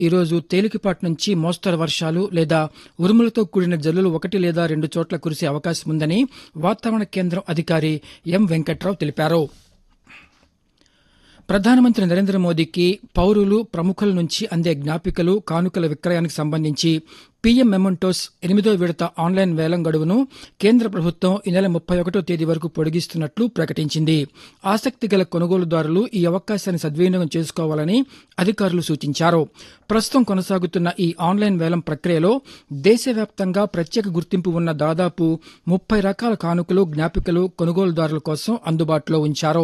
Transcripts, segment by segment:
ఈరోజు తేలికపాటి నుంచి మోస్తరు వర్షాలు లేదా ఉరుములతో కూడిన జల్లులు ఒకటి లేదా రెండు చోట్ల కురిసే అవకాశం ఉందని వాతావరణ కేంద్రం అధికారి ఎం వెంకట్రావు తెలిపారు ప్రధానమంత్రి నరేంద్ర మోదీకి పౌరులు ప్రముఖుల నుంచి అందే జ్ఞాపికలు కానుకల విక్రయానికి సంబంధించి పీఎం మెమంటోస్ ఎనిమిదో విడత ఆన్లైన్ వేలం గడువును కేంద్ర ప్రభుత్వం ఈ నెల ముప్పై ఒకటో తేదీ వరకు పొడిగిస్తున్నట్లు ప్రకటించింది ఆసక్తి గల కొనుగోలుదారులు ఈ అవకాశాన్ని సద్వినియోగం చేసుకోవాలని అధికారులు సూచించారు ప్రస్తుతం కొనసాగుతున్న ఈ ఆన్లైన్ వేలం ప్రక్రియలో దేశవ్యాప్తంగా ప్రత్యేక గుర్తింపు ఉన్న దాదాపు ముప్పై రకాల కానుకలు జ్ఞాపికలు కొనుగోలుదారుల కోసం అందుబాటులో ఉంచారు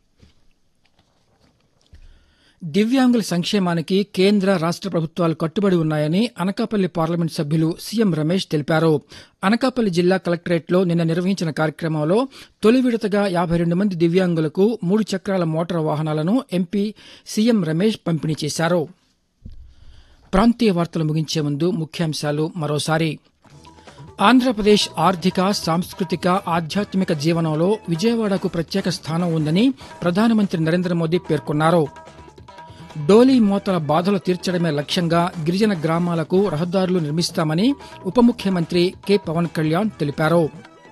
దివ్యాంగుల సంక్షేమానికి కేంద్ర రాష్ట ప్రభుత్వాలు కట్టుబడి ఉన్నాయని అనకాపల్లి పార్లమెంట్ సభ్యులు సీఎం రమేష్ తెలిపారు అనకాపల్లి జిల్లా కలెక్టరేట్లో నిన్న నిర్వహించిన కార్యక్రమంలో తొలి విడతగా యాభై రెండు మంది దివ్యాంగులకు మూడు చక్రాల మోటార్ వాహనాలను ఎంపీ సీఎం రమేష్ పంపిణీ చేశారు ప్రాంతీయ వార్తలు ముగించే ముందు ముఖ్యాంశాలు మరోసారి ఆంధ్రప్రదేశ్ ఆర్థిక సాంస్కృతిక ఆధ్యాత్మిక జీవనంలో విజయవాడకు ప్రత్యేక స్థానం ఉందని ప్రధానమంత్రి నరేంద్ర మోదీ పేర్కొన్నారు డోలీ మోతల బాధలు తీర్చడమే లక్ష్యంగా గిరిజన గ్రామాలకు రహదారులు నిర్మిస్తామని ఉప ముఖ్యమంత్రి కె పవన్ కళ్యాణ్ తెలిపారు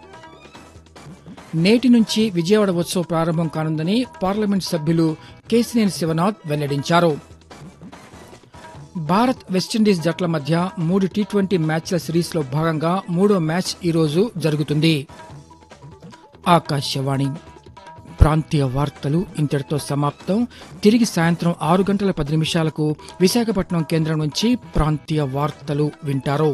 నేటి నుంచి విజయవాడ ఉత్సవం ప్రారంభం కానుందని పార్లమెంట్ సభ్యులు కేసినేని శివనాథ్ వెల్లడించారు భారత్ వెస్టిండీస్ జట్ల మధ్య మూడు టీ ట్వంటీ మ్యాచ్ల సిరీస్లో భాగంగా మూడో మ్యాచ్ ఈరోజు జరుగుతుంది ఆకాశవాణి ప్రాంతీయ వార్తలు ఇంతటితో సమాప్తం తిరిగి సాయంత్రం ఆరు గంటల పది నిమిషాలకు విశాఖపట్నం కేంద్రం నుంచి ప్రాంతీయ వార్తలు వింటారు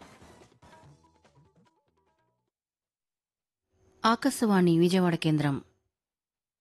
ఆకాశవాణి విజయవాడ కేంద్రం